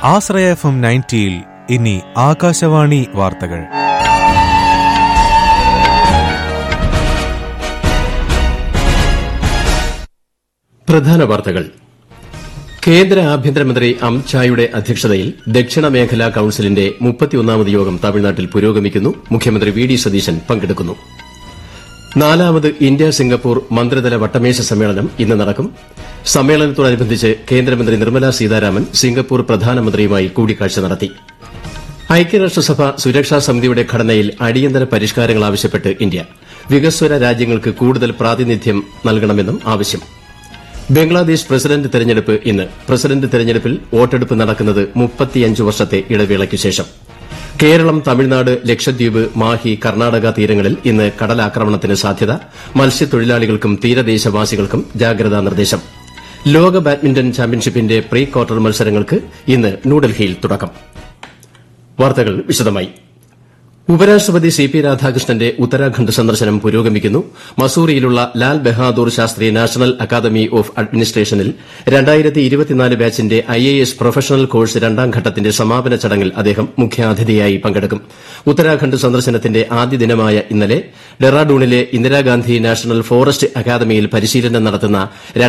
ആശ്രയ F M നയൻറ്റിയിൽ ഇനി ആകാശവാണി വാർത്തകൾ പ്രധാന വാർത്തകൾ കേന്ദ്ര ആഭ്യന്തരമന്ത്രി അമിത്ഷായുടെ അധ്യക്ഷതയിൽ ദക്ഷിണ മേഖലാ കൌൺസിലിന്റെ മുപ്പത്തിയൊന്നാമത് യോഗം തമിഴ്നാട്ടിൽ പുരോഗമിക്കുന്നു മുഖ്യമന്ത്രി വി ഡി സതീശൻ പങ്കെടുക്കുന്നു നാലാമത് ഇന്ത്യ സിംഗപ്പൂർ മന്ത്രിതല വട്ടമേശ സമ്മേളനം ഇന്ന് നടക്കും സമ്മേളനത്തോടനുബന്ധിച്ച് കേന്ദ്രമന്ത്രി നിർമ്മലാ സീതാരാമൻ സിംഗപ്പൂർ പ്രധാനമന്ത്രിയുമായി കൂടിക്കാഴ്ച നടത്തി ഐക്യരാഷ്ട്രസഭ സുരക്ഷാ സമിതിയുടെ ഘടനയിൽ അടിയന്തര പരിഷ്കാരങ്ങൾ ആവശ്യപ്പെട്ട് ഇന്ത്യ വികസ്വര രാജ്യങ്ങൾക്ക് കൂടുതൽ പ്രാതിനിധ്യം നൽകണമെന്നും ആവശ്യം ബംഗ്ലാദേശ് പ്രസിഡന്റ് തെരഞ്ഞെടുപ്പ് ഇന്ന് പ്രസിഡന്റ് തെരഞ്ഞെടുപ്പിൽ വോട്ടെടുപ്പ് നടക്കുന്നത് മുപ്പത്തിയഞ്ച് വർഷത്തെ ഇടവേളയ്ക്ക് ശേഷം കേരളം തമിഴ്നാട് ലക്ഷദ്വീപ് മാഹി കർണാടക തീരങ്ങളിൽ ഇന്ന് കടലാക്രമണത്തിന് സാധ്യത മത്സ്യത്തൊഴിലാളികൾക്കും തീരദേശവാസികൾക്കും ജാഗ്രതാ നിർദ്ദേശം ലോക ബാഡ്മിന്റൺ ചാമ്പ്യൻഷിപ്പിന്റെ പ്രീ ക്വാർട്ടർ മത്സരങ്ങൾക്ക് ഇന്ന് ന്യൂഡൽഹിയിൽ തുടക്കം വാർത്തകൾ വിശദമായി ഉപരാഷ്ട്രപതി സി പി രാധാകൃഷ്ണന്റെ ഉത്തരാഖണ്ഡ് സന്ദർശനം പുരോഗമിക്കുന്നു മസൂറിയിലുള്ള Lal Bahadur Shastri national academy of അഡ്മിനിസ്ട്രേഷനിൽ ബാച്ചിന്റെ I A S professional course രണ്ടാം ഘട്ടത്തിന്റെ സമാപന ചടങ്ങിൽ അദ്ദേഹം മുഖ്യാതിഥിയായി പങ്കെടുക്കും ഉത്തരാഖണ്ഡ് സന്ദർശനത്തിന്റെ ആദ്യ ദിനമായ ഇന്നലെ ഡെറാഡൂണിലെ ഇന്ദിരാഗാന്ധി നാഷണൽ ഫോറസ്റ്റ് അക്കാദമിയിൽ പരിശീലനം നടത്തുന്ന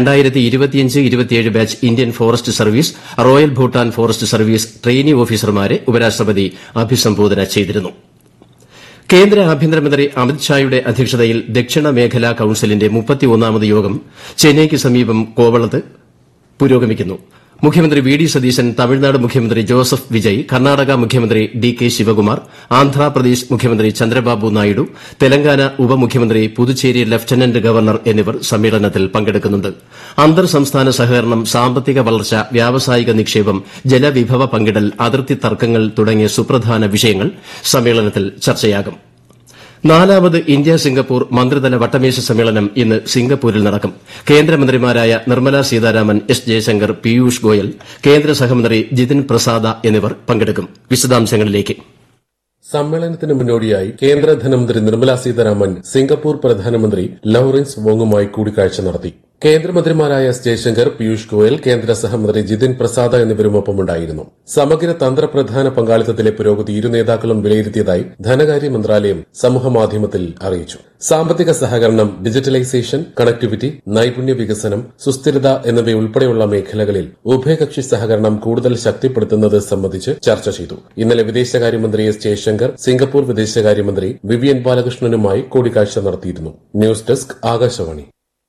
batch Indian forest service royal Bhutan forest service trainee ഓഫീസർമാരെ ഉപരാഷ്ട്രപതി അഭിസംബോധന ചെയ്തിരുന്നു കേന്ദ്ര ആഭ്യന്തരമന്ത്രി അമിത്ഷായുടെ അധ്യക്ഷതയിൽ ദക്ഷിണ മേഖലാ കൌൺസിലിന്റെ മുപ്പത്തിയൊന്നാമത് യോഗം ചെന്നൈയ്ക്ക് സമീപം കോവളത്ത് പുരോഗമിക്കുന്നു മുഖ്യമന്ത്രി വി ഡി സതീശൻ തമിഴ്നാട് മുഖ്യമന്ത്രി ജോസഫ് വിജയ് കർണാടക മുഖ്യമന്ത്രി ഡി കെ ശിവകുമാർ ആന്ധ്രാപ്രദേശ് മുഖ്യമന്ത്രി ചന്ദ്രബാബു നായിഡു തെലങ്കാന ഉപമുഖ്യമന്ത്രി പുതുച്ചേരി ലഫ്റ്റനന്റ് ഗവർണർ എന്നിവർ സമ്മേളനത്തിൽ പങ്കെടുക്കുന്നുണ്ട് അന്തർ സംസ്ഥാന സഹകരണം സാമ്പത്തിക വളർച്ച വ്യാവസായിക നിക്ഷേപം ജലവിഭവ പങ്കിടൽ അതിർത്തി തർക്കങ്ങൾ തുടങ്ങിയ സുപ്രധാന വിഷയങ്ങൾ സമ്മേളനത്തിൽ ചർച്ചയാകും നാലാമത് ഇന്ത്യ സിംഗപ്പൂർ മന്ത്രിതല വട്ടമേശ സമ്മേളനം ഇന്ന് സിംഗപ്പൂരിൽ നടക്കും കേന്ദ്രമന്ത്രിമാരായ നിർമ്മല സീതാരാമൻ എസ് ജയശങ്കർ പീയൂഷ് ഗോയൽ കേന്ദ്ര സഹമന്ത്രി ജിതിൻ പ്രസാദ എന്നിവർ പങ്കെടുക്കും വിശദാംശങ്ങളിലേക്ക് സമ്മേളനത്തിന് മുന്നോടിയായി കേന്ദ്ര ധനമന്ത്രി നിർമ്മല സീതാരാമൻ സിംഗപ്പൂർ പ്രധാനമന്ത്രി ലോറൻസ് വോങ്ങുമായി കൂടിക്കാഴ്ച നടത്തി കേന്ദ്രമന്ത്രിമാരായ എസ് ജയശങ്കർ പീയൂഷ് ഗോയൽ കേന്ദ്ര സഹമന്ത്രി ജിതിൻ പ്രസാദ എന്നിവരുമൊപ്പമുണ്ടായിരുന്നു സമഗ്ര തന്ത്രപ്രധാന പങ്കാളിത്തത്തിലെ പുരോഗതി ഇരു നേതാക്കളും വിലയിരുത്തിയതായി ധനകാര്യ മന്ത്രാലയം സമൂഹമാധ്യമത്തിൽ അറിയിച്ചു സാമ്പത്തിക സഹകരണം ഡിജിറ്റലൈസേഷൻ കണക്ടിവിറ്റി നൈപുണ്യ വികസനം സുസ്ഥിരത എന്നിവയുൾപ്പെടെയുള്ള മേഖലകളിൽ ഉഭയകക്ഷി സഹകരണം കൂടുതൽ ശക്തിപ്പെടുത്തുന്നത് സംബന്ധിച്ച് ചർച്ച ചെയ്തു ഇന്നലെ വിദേശകാര്യമന്ത്രി എസ് ജയശങ്കർ സിംഗപ്പൂർ വിദേശകാര്യമന്ത്രി വിവിയൻ ബാലകൃഷ്ണനുമായി കൂടിക്കാഴ്ച നടത്തിയിരുന്നു news desk Akashvani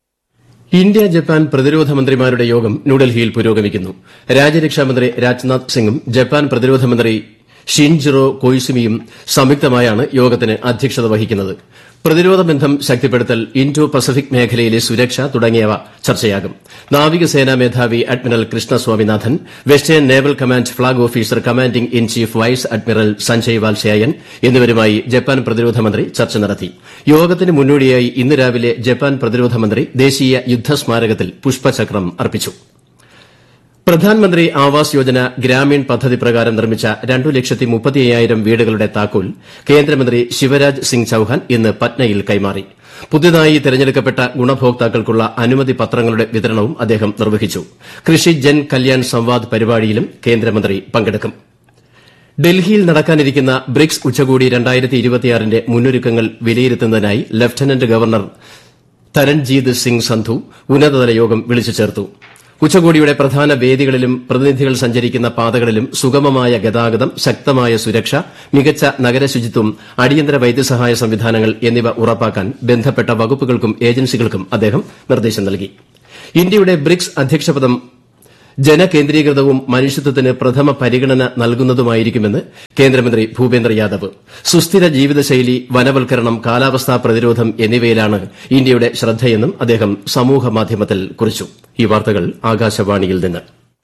India Japan പ്രതിരോധ മന്ത്രിമാരുടെ യോഗം ന്യൂഡൽഹിയിൽ പുരോഗമിക്കുന്നു രാജ്യരക്ഷാമന്ത്രി രാജ്നാഥ് സിംഗും ജപ്പാൻ പ്രതിരോധ മന്ത്രി ഷിൻജിറോ കൊയ്സുമിയും സംയുക്തമായാണ് യോഗത്തിന് അധ്യക്ഷത വഹിക്കുന്നത് പ്രതിരോധ ബന്ധം ശക്തിപ്പെടുത്തൽ ഇൻഡോ പസഫിക് മേഖലയിലെ സുരക്ഷ തുടങ്ങിയവ ചർച്ചയാകും നാവികസേനാ മേധാവി admiral Krishna Swaminathan western naval command flag officer commanding in chief vice admiral Sanjay Vatsayan എന്നിവരുമായി ജപ്പാൻ പ്രതിരോധ മന്ത്രി ചർച്ച നടത്തി യോഗത്തിന് മുന്നോടിയായി ഇന്ന് രാവിലെ ജപ്പാൻ പ്രതിരോധ മന്ത്രി ദേശീയ യുദ്ധസ്മാരകത്തിൽ പുഷ്പചക്രം അർപ്പിച്ചു പ്രധാൻമന്ത്രി ആവാസ് യോജന ഗ്രാമീൺ പദ്ധതി പ്രകാരം നിർമ്മിച്ച രണ്ടു ലക്ഷത്തി മുപ്പത്തിയ്യായിരം വീടുകളുടെ താക്കോൽ കേന്ദ്രമന്ത്രി ശിവരാജ് സിംഗ് ചൌഹാൻ ഇന്ന് പറ്റ്നയിൽ കൈമാറി പുതിയതായി തെരഞ്ഞെടുക്കപ്പെട്ട ഗുണഭോക്താക്കൾക്കുള്ള അനുമതി പത്രങ്ങളുടെ വിതരണവും അദ്ദേഹം നിർവഹിച്ചു കൃഷി ജൻ കല്യാൺ സംവാദ് പരിപാടിയിലും കേന്ദ്രമന്ത്രി പങ്കെടുക്കും ഡൽഹിയിൽ നടക്കാനിരിക്കുന്ന ബ്രിക്സ് ഉച്ചകോടി ന്റെ മുന്നൊരുക്കങ്ങൾ വിലയിരുത്തുന്നതിനായി ലഫ്റ്റനന്റ് ഗവർണർ തരൺജീത് സിംഗ് സന്ധു ഉന്നതതല യോഗം വിളിച്ചു ചേർത്തു ഉച്ചകോടിയുടെ പ്രധാന വേദികളിലും പ്രതിനിധികൾ സഞ്ചരിക്കുന്ന പാതകളിലും സുഗമമായ ഗതാഗതം ശക്തമായ സുരക്ഷ മികച്ച നഗരശുചിത്വം അടിയന്തര വൈദ്യസഹായ സംവിധാനങ്ങൾ എന്നിവ ഉറപ്പാക്കാൻ ബന്ധപ്പെട്ട വകുപ്പുകൾക്കും ഏജൻസികൾക്കും അദ്ദേഹം നിർദ്ദേശം നൽകി ഇന്ത്യയുടെ ബ്രിക്സ് അധ്യക്ഷപദം ജനകേന്ദ്രീകൃതവും മനുഷ്യത്വത്തിന് പ്രഥമ പരിഗണന നൽകുന്നതുമായിരിക്കുമെന്ന് കേന്ദ്രമന്ത്രി ഭൂപേന്ദ്ര യാദവ് സുസ്ഥിര ജീവിതശൈലി വനവൽക്കരണം കാലാവസ്ഥാ പ്രതിരോധം എന്നിവയിലാണ് ഇന്ത്യയുടെ ശ്രദ്ധയെന്നും അദ്ദേഹം സമൂഹമാധ്യമത്തിൽ കുറിച്ചു ഈ വാർത്തകൾ ആകാശവാണിയിൽ നിന്ന്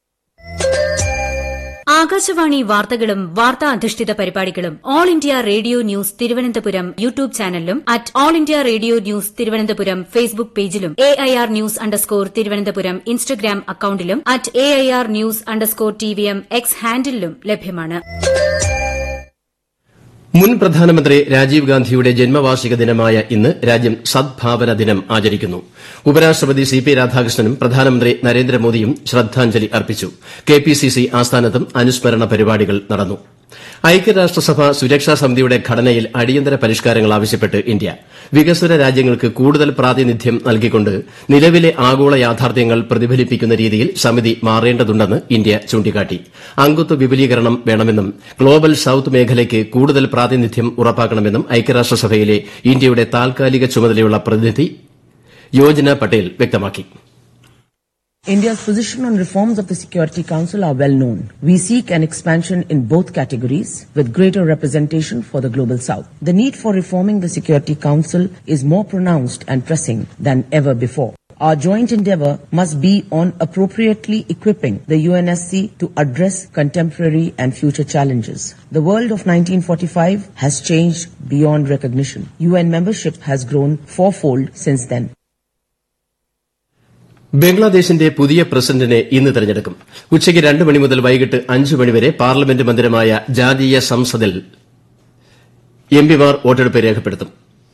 ആകാശവാണി വാർത്തകളും വാർത്താ അധിഷ്ഠിത പരിപാടികളും all India radio news Thiruvananthapuram YouTube ചാനലിലും at all India radio news Thiruvananthapuram Facebook പേജിലും A I R news underscore Thiruvananthapuram Instagram അക്കൌണ്ടിലും at A I R news underscore T V M X ഹാൻഡിലും ലഭ്യമാണ് മുൻ പ്രധാനമന്ത്രി രാജീവ് ഗാന്ധിയുടെ ജന്മവാർഷിക ദിനമായ ഇന്ന് രാജ്യം സദ്ഭാവന ദിനം ആചരിക്കുന്നു ഉപരാഷ്ട്രപതി സി പി രാധാകൃഷ്ണനും പ്രധാനമന്ത്രി നരേന്ദ്രമോദിയും ശ്രദ്ധാഞ്ജലി അർപ്പിച്ചു കെ പി സി സി ആസ്ഥാനത്തും അനുസ്മരണ പരിപാടികൾ നടന്നു ഐക്യരാഷ്ട്രസഭ സുരക്ഷാ സമിതിയുടെ ഘടനയിൽ അടിയന്തര പരിഷ്കാരങ്ങൾ ആവശ്യപ്പെട്ട് ഇന്ത്യ വികസ്വര രാജ്യങ്ങൾക്ക് കൂടുതൽ പ്രാതിനിധ്യം നൽകിക്കൊണ്ട് നിലവിലെ ആഗോള യാഥാർത്ഥ്യങ്ങൾ പ്രതിഫലിപ്പിക്കുന്ന രീതിയിൽ സമിതി മാറേണ്ടതുണ്ടെന്ന് ഇന്ത്യ ചൂണ്ടിക്കാട്ടി അംഗത്വ വിപുലീകരണം വേണമെന്നും ഗ്ലോബൽ സൌത്ത് മേഖലയ്ക്ക് കൂടുതൽ പ്രാതിനിധ്യം ഉറപ്പാക്കണമെന്നും ഐക്യരാഷ്ട്രസഭയിലെ ഇന്ത്യയുടെ താൽക്കാലിക ചുമതലയുള്ള പ്രതിനിധി യോജന പട്ടേൽ വ്യക്തമാക്കി India's position on reforms of the Security Council are well known. We seek an expansion in both categories with greater representation for the Global South. The need for reforming the Security Council is more pronounced and pressing than ever before. Our joint endeavor must be on appropriately equipping the UNSC to address contemporary and future challenges. The world of 1945 has changed beyond recognition. UN membership has grown fourfold since then. ബംഗ്ലാദേശിന്റെ പുതിയ പ്രസിഡന്റിനെ ഇന്ന് തെരഞ്ഞെടുക്കും ഉച്ചയ്ക്ക് രണ്ട് മണി മുതൽ വൈകിട്ട് അഞ്ച് മണിവരെ പാർലമെന്റ് മന്ദിരമായ ജാതീയ സംസദിൽ എംപിമാർ വോട്ടെടുപ്പ് രേഖപ്പെടുത്തും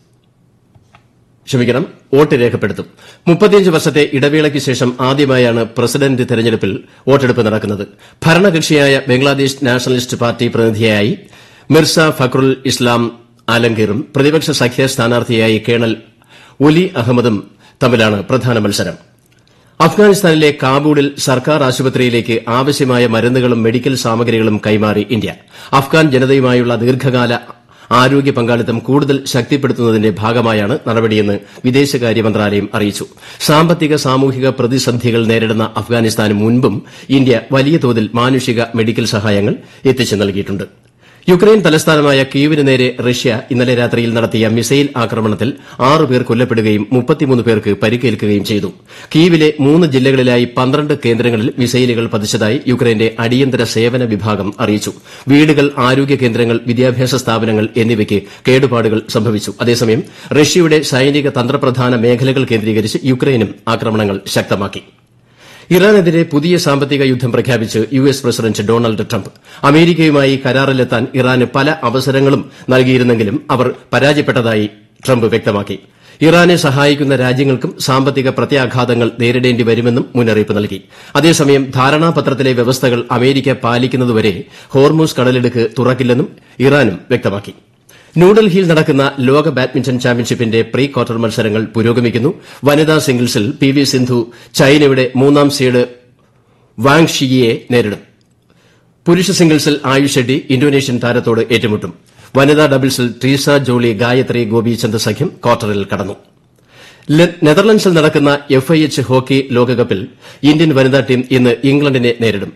ക്ഷമിക്കണം വോട്ട് രേഖപ്പെടുത്തും മുപ്പത്തിയഞ്ച് വർഷത്തെ ഇടവേളയ്ക്ക് ശേഷം ആദ്യമായാണ് പ്രസിഡന്റ് തെരഞ്ഞെടുപ്പിൽ വോട്ടെടുപ്പ് നടക്കുന്നത് ഭരണകക്ഷിയായ ബംഗ്ലാദേശ് നാഷണലിസ്റ്റ് പാർട്ടി പ്രതിനിധിയായി മിർസ ഫക്രുൽ ഇസ്ലാം ആലംഗീറും പ്രതിപക്ഷ സഖ്യ സ്ഥാനാർത്ഥിയായി കേണൽ ഒലി അഹമ്മദും തമ്മിലാണ് പ്രധാന മത്സരം അഫ്ഗാനിസ്ഥാനിലെ കാബൂളിൽ സർക്കാർ ആശുപത്രിയിലേക്ക് ആവശ്യമായ മരുന്നുകളും മെഡിക്കൽ സാമഗ്രികളും കൈമാറി ഇന്ത്യ അഫ്ഗാൻ ജനതയുമായുള്ള ദീർഘകാല ആരോഗ്യ പങ്കാളിത്തം കൂടുതൽ ശക്തിപ്പെടുത്തുന്നതിന്റെ ഭാഗമായാണ് നടപടിയെന്ന് വിദേശകാര്യ മന്ത്രാലയം അറിയിച്ചു സാമ്പത്തിക സാമൂഹിക പ്രതിസന്ധികൾ നേരിടുന്ന അഫ്ഗാനിസ്ഥാന് മുൻപും ഇന്ത്യ വലിയ തോതിൽ മാനുഷിക മെഡിക്കൽ സഹായങ്ങൾ എത്തിച്ചു നൽകിയിട്ടുണ്ട് യുക്രൈൻ തലസ്ഥാനമായ കീവിന് നേരെ റഷ്യ ഇന്നലെ രാത്രിയിൽ നടത്തിയ മിസൈൽ ആക്രമണത്തിൽ ആറ് പേർ കൊല്ലപ്പെടുകയും മുപ്പത്തിമൂന്ന് പേർക്ക് പരിക്കേൽക്കുകയും ചെയ്തു കീവിലെ മൂന്ന് ജില്ലകളിലായി പന്ത്രണ്ട് കേന്ദ്രങ്ങളിൽ മിസൈലുകൾ പതിച്ചതായി യുക്രൈന്റെ അടിയന്തര സേവന വിഭാഗം അറിയിച്ചു വീടുകൾ ആരോഗ്യ കേന്ദ്രങ്ങൾ വിദ്യാഭ്യാസ സ്ഥാപനങ്ങൾ എന്നിവയ്ക്ക് കേടുപാടുകൾ സംഭവിച്ചു അതേസമയം റഷ്യയുടെ സൈനിക തന്ത്രപ്രധാന മേഖലകൾ കേന്ദ്രീകരിച്ച് യുക്രൈനും ആക്രമണങ്ങൾ ശക്തമാക്കി ഇറാനെതിരെ പുതിയ സാമ്പത്തിക യുദ്ധം പ്രഖ്യാപിച്ച് U S president Donald Trump അമേരിക്കയുമായി കരാറിലെത്താൻ ഇറാന് പല അവസരങ്ങളും നൽകിയിരുന്നെങ്കിലും അവർ പരാജയപ്പെട്ടതായി ട്രംപ് വ്യക്തമാക്കി ഇറാനെ സഹായിക്കുന്ന രാജ്യങ്ങൾക്കും സാമ്പത്തിക പ്രത്യാഘാതങ്ങൾ നേരിടേണ്ടി വരുമെന്നും മുന്നറിയിപ്പ് നൽകി അതേസമയം ധാരണാപത്രത്തിലെ വ്യവസ്ഥകൾ അമേരിക്ക പാലിക്കുന്നതുവരെ ഹോർമൂസ് കടലിടുക്ക് തുറക്കില്ലെന്നും ഇറാനും വ്യക്തമാക്കി ന്യൂഡൽഹിയിൽ നടക്കുന്ന ലോക ബാഡ്മിന്റൺ ചാമ്പ്യൻഷിപ്പിന്റെ പ്രീ ക്വാർട്ടർ മത്സരങ്ങൾ പുരോഗമിക്കുന്നു വനിതാ സിംഗിൾസിൽ പി വി സിന്ധു ചൈനയുടെ മൂന്നാം സീഡ് വാങ് ഷിയെ നേരിടും പുരുഷ സിംഗിൾസിൽ ആയുഷ് ഷെഡ്ഡി ഇന്തോനേഷ്യൻ താരത്തോട് ഏറ്റുമുട്ടും വനിതാ ഡബിൾസിൽ ട്രീസ ജോളി ഗായത്രി ഗോപിചന്ദ് സഖ്യം ക്വാർട്ടറിൽ കടന്നു നെതർലൻഡ്സിൽ നടക്കുന്ന എഫ്ഐഎച്ച് ഹോക്കി ലോകകപ്പിൽ ഇന്ത്യൻ വനിതാ ടീം ഇന്ന് ഇംഗ്ലണ്ടിനെ നേരിടും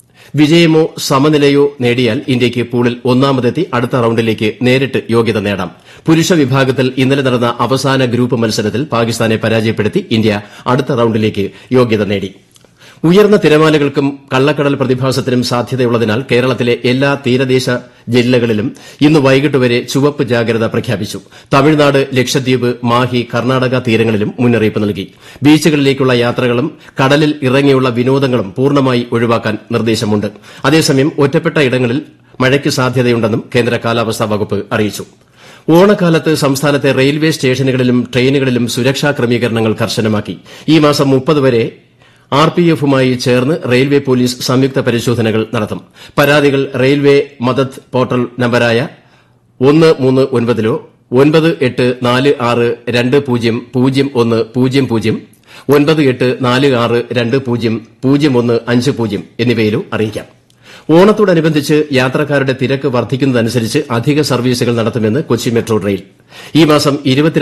വിജയമോ സമനിലയോ നേടിയാൽ ഇന്ത്യയ്ക്ക് പൂളിൽ ഒന്നാമതെത്തി അടുത്ത റൌണ്ടിലേക്ക് നേരിട്ട് യോഗ്യത നേടാം പുരുഷ വിഭാഗത്തിൽ ഇന്നലെ നടന്ന അവസാന ഗ്രൂപ്പ് മത്സരത്തിൽ പാകിസ്ഥാനെ പരാജയപ്പെടുത്തി ഇന്ത്യ അടുത്ത റൌണ്ടിലേക്ക് യോഗ്യത നേടി ഉയർന്ന തിരമാലകൾക്കും കള്ളക്കടൽ പ്രതിഭാസത്തിനും സാധ്യതയുള്ളതിനാൽ കേരളത്തിലെ എല്ലാ തീരദേശ ജില്ലകളിലും ഇന്ന് വൈകിട്ട് വരെ ചുവപ്പ് ജാഗ്രത പ്രഖ്യാപിച്ചു തമിഴ്നാട് ലക്ഷദ്വീപ് മാഹി കർണാടക തീരങ്ങളിലും മുന്നറിയിപ്പ് നൽകി ബീച്ചുകളിലേക്കുള്ള യാത്രകളും കടലിൽ ഇറങ്ങിയുള്ള വിനോദങ്ങളും പൂർണ്ണമായി ഒഴിവാക്കാൻ നിർദ്ദേശമുണ്ട് അതേസമയം ഒറ്റപ്പെട്ട ഇടങ്ങളിൽ മഴയ്ക്ക് സാധ്യതയുണ്ടെന്നും കേന്ദ്ര കാലാവസ്ഥാ വകുപ്പ് അറിയിച്ചു ഓണക്കാലത്ത് സംസ്ഥാനത്തെ റെയിൽവേ സ്റ്റേഷനുകളിലും ട്രെയിനുകളിലും സുരക്ഷാ ക്രമീകരണങ്ങൾ കർശനമാക്കി ഈ മാസം മുപ്പത് വരെ ആർ പി എഫുമായി ചേർന്ന് റെയിൽവേ പോലീസ് സംയുക്ത പരിശോധനകൾ നടത്തും പരാതികൾ റെയിൽവേ മദത് പോർട്ടൽ നമ്പരായ ഒന്ന് മൂന്ന് ഒൻപതിലോ ഒൻപത് എട്ട് നാല് ആറ് രണ്ട് പൂജ്യം പൂജ്യം ഒന്ന് പൂജ്യം പൂജ്യം ഒൻപത് എട്ട് നാല് ആറ് രണ്ട് പൂജ്യം പൂജ്യം ഒന്ന് അഞ്ച് പൂജ്യം എന്നിവയിലോ അറിയിക്കാം ഓണത്തോടനുബന്ധിച്ച് യാത്രക്കാരുടെ തിരക്ക് വർദ്ധിക്കുന്നതനുസരിച്ച് അധിക സർവീസുകൾ നടത്തുമെന്ന് കൊച്ചി മെട്രോ റെയിൽ ഈ മാസം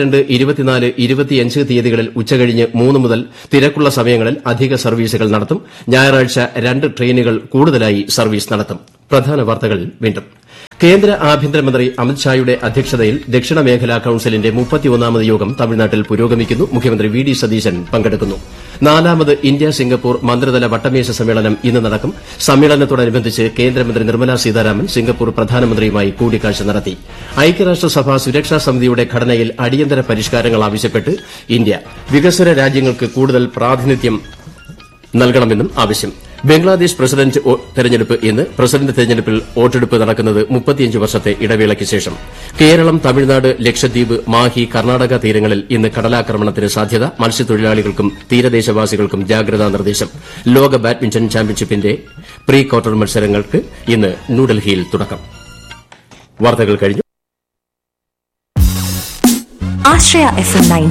തീയതികളിൽ ഉച്ചകഴിഞ്ഞ് മൂന്ന് മുതൽ തിരക്കുള്ള സമയങ്ങളിൽ അധിക സർവീസുകൾ നടത്തും ഞായറാഴ്ച രണ്ട് ട്രെയിനുകൾ കൂടുതലായി സർവീസ് നടത്തും പ്രധാന വാർത്തകൾ വീണ്ടും കേന്ദ്ര ആഭ്യന്തരമന്ത്രി അമിത്ഷായുടെ അധ്യക്ഷതയിൽ ദക്ഷിണ മേഖലാ കൌൺസിലിന്റെ മുപ്പത്തിയൊന്നാമത് യോഗം തമിഴ്നാട്ടിൽ പുരോഗമിക്കുന്നു മുഖ്യമന്ത്രി വി ഡി സതീശൻ പങ്കെടുക്കുന്നു നാലാമത് ഇന്ത്യ സിംഗപ്പൂർ മന്ത്രിതല വട്ടമേശ സമ്മേളനം ഇന്ന് നടക്കും സമ്മേളനത്തോടനുബന്ധിച്ച് കേന്ദ്രമന്ത്രി നിർമ്മലാ സീതാരാമൻ സിംഗപ്പൂർ പ്രധാനമന്ത്രിയുമായി കൂടിക്കാഴ്ച നടത്തി ഐക്യരാഷ്ട്രസഭ സുരക്ഷാ സമിതിയുടെ ഘടനയിൽ അടിയന്തര പരിഷ്കാരങ്ങൾ ആവശ്യപ്പെട്ട് ഇന്ത്യ വികസ്വര രാജ്യങ്ങൾക്ക് കൂടുതൽ പ്രാതിനിധ്യം നൽകണമെന്നും ആവശ്യം ബംഗ്ലാദേശ് പ്രസിഡന്റ് ഒ- തെരഞ്ഞെടുപ്പ് ഇന്ന് പ്രസിഡന്റ് തെരഞ്ഞെടുപ്പിൽ വോട്ടെടുപ്പ് നടക്കുന്നത് മുപ്പത്തിയഞ്ച് വർഷത്തെ ഇടവേളയ്ക്ക് ശേഷം കേരളം തമിഴ്നാട് ലക്ഷദ്വീപ് മാഹി കർണാടക തീരങ്ങളിൽ ഇന്ന് കടലാക്രമണത്തിന് സാധ്യത മത്സ്യത്തൊഴിലാളികൾക്കും തീരദേശവാസികൾക്കും ജാഗ്രതാ നിർദ്ദേശം ലോക ബാഡ്മിന്റൺ ചാമ്പ്യൻഷിപ്പിന്റെ പ്രീ ക്വാർട്ടർ മത്സരങ്ങൾക്ക് ഇന്ന് ന്യൂഡൽഹിയിൽ തുടക്കം വാർത്തകൾ കഴിഞ്ഞു ആശ്രയ എഫ് എം നയൻ